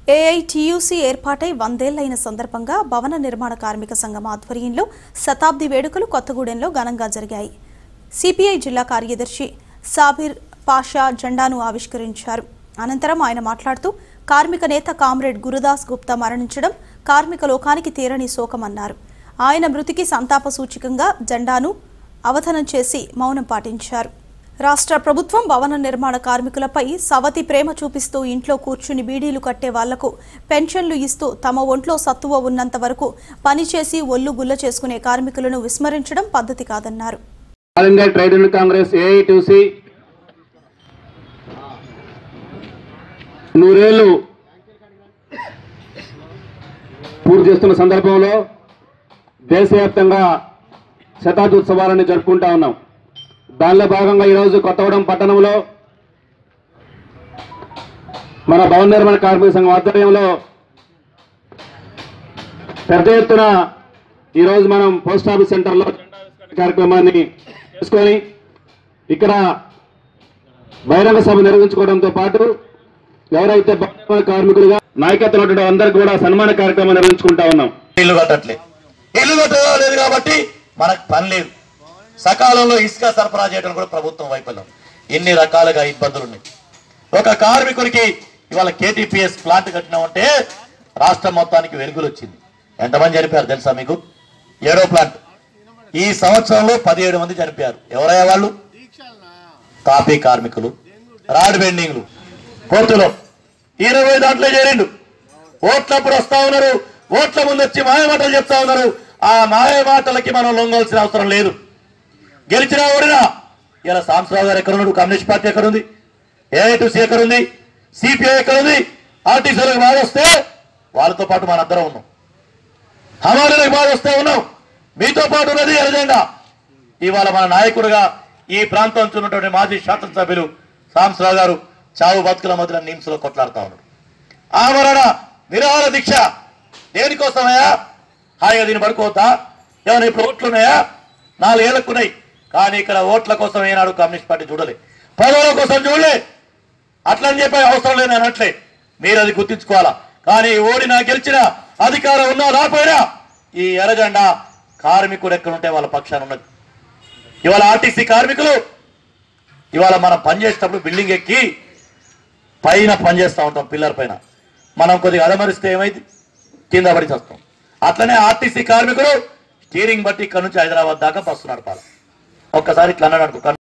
AITUC ఏర్పాటై వందేళ్లైన సందర్భంగా భవన నిర్మాణ కార్మిక సంఘం ఆధ్వర్యంలో శతాబ్ది వేడుకలు కొత్తగూడెంలో ఘనంగా జరిగాయి సిపిఐ జిల్లా కార్యదర్శి సాబిర్ పాషా జెండాను ఆవిష్కరించారు అనంతరం ఆయన మాట్లాడుతూ కార్మిక నేత కామ్రేడ్ గురుదాస్ గుప్తా మరణించడం కార్మిక లోకానికి తీరని శోకమన్నారు ఆయన మృతికి సంతాప సూచికంగా జెండాను అవధనం చేసి మౌనం పాటించారు రాష్ట్ర ప్రభుత్వం భవన నిర్మాణ కార్మికులపై సవతి ప్రేమ చూపిస్తూ ఇంట్లో కూర్చుని బీడీలు కట్టే వాళ్లకు పెన్షన్లు ఇస్తూ తమ ఒంట్లో సత్తువ ఉన్నంత వరకు పనిచేసి ఒళ్ళు గుల్ల చేసుకునే కార్మికులను విస్మరించడం పద్ధతి కాదన్నారు All India Trade Union Congress AITC నూరేళ్లు పూర్తి చేస్తున్న సందర్భంలో దేశవ్యాప్తంగా శతాబ్ది ఉత్సవాలను జరుపుకుంటా ఉన్నాం దానిలో భాగంగా ఈరోజు కొత్తగూడెం పట్టణంలో మన భవన నిర్మాణ కార్మిక సంఘం ఆధ్వర్యంలో పెద్ద ఎత్తున ఈరోజు మనం పోస్ట్ ఆఫీస్ సెంటర్లో కార్యక్రమాన్ని చేసుకొని ఇక్కడ బహిరంగ సభ నిర్వహించుకోవడంతో పాటు ఎవరైతే భవన నిర్మాణ కార్మికులుగా నాయకత్వం ఉన్నటువంటి అందరికి కూడా సన్మాన కార్యక్రమం నిర్వహించుకుంటా ఉన్నాం ఇల్లు కట్టట్లే ఇల్లు కట్టలేదు కాబట్టి మనకు పని లేదు సకాలంలో ఇసుక సరఫరా చేయడం కూడా ప్రభుత్వం వైఫల్యం ఎన్ని రకాలుగా ఇబ్బందులు ఉన్నాయి ఒక కార్మికునికి ఇవాళ కేటీపీఎస్ ప్లాంట్ కట్టినామంటే రాష్ట్రం మొత్తానికి వెలుగులు వచ్చింది ఎంతమంది చనిపోయారు తెలుసా మీకు ఏడో ప్లాంట్ ఈ సంవత్సరంలో పదిహేడు మంది చనిపోయారు ఎవరయ్యా వాళ్ళు తాపీ కార్మికులు రాడ్ బెండింగ్లు కోర్టులో ఇరవై దాంట్లో చేరిండు ఓట్లప్పుడు వస్తా ఉన్నారు ఓట్ల ముందు వచ్చి మాయమాటలు చెప్తా ఉన్నారు ఆ మాయమాటలకి మనం లొంగాల్సిన అవసరం లేదు గెలిచినా ఓడినా ఇలా సాంసరావు గారు ఎక్కడున్నాడు కమ్యూనిస్ట్ పార్టీ ఎక్కడుంది ఏఐటీసీ ఎక్కడుంది సిపిఐ ఎక్కడుంది ఆర్టీసీలకు బాగా వస్తే వాళ్ళతో పాటు మనందరం ఉన్నాం హమాలీలకు బాగా వస్తే ఉన్నాం మీతో పాటు ఉన్నది ఎరజెండా ఇవాళ మన నాయకుడుగా ఈ ప్రాంతం నుంచి ఉన్నటువంటి మాజీ శాసనసభ్యులు సాంసరావు గారు చావు బతుకుల మధ్య నిమ్స్లో కొట్లాడుతా ఉన్నారు ఆమరణ నిరాహార దీక్ష దేనికోసమయ్యా హాయిగా దీన్ని పడుకోవద్దా ఏమైనా ఇప్పుడు ఓట్లు ఉన్నాయా నాలుగేళ్లకు ఉన్నాయి కానీ ఇక్కడ ఓట్ల కోసం ఏనాడు కమ్యూనిస్ట్ పార్టీ చూడలే పదవుల కోసం చూడలే అట్లా అని చెప్పి అవసరం లేని అనట్లే మీరు అది గుర్తించుకోవాలా కానీ ఓడినా గెలిచినా అధికారం ఉన్నా రాపోయినా ఈ ఎర్రజెండా కార్మికుడు ఎక్కడుంటే వాళ్ళ పక్షాన ఉన్నది ఇవాళ ఆర్టీసీ కార్మికులు ఇవాళ మనం పనిచేసేటప్పుడు బిల్డింగ్ ఎక్కి పైన పనిచేస్తూ ఉంటాం పిల్లర్ పైన మనం కొద్దిగా అదమరిస్తే ఏమైంది కింద పడి వస్తాం అట్లనే ఆర్టీసీ కార్మికులు స్టీరింగ్ బట్టి ఇక్కడ నుంచి హైదరాబాద్ దాకా బస్సు నడపాలి ఒక్కసారి ఇట్లా అన్నాడు అనుకో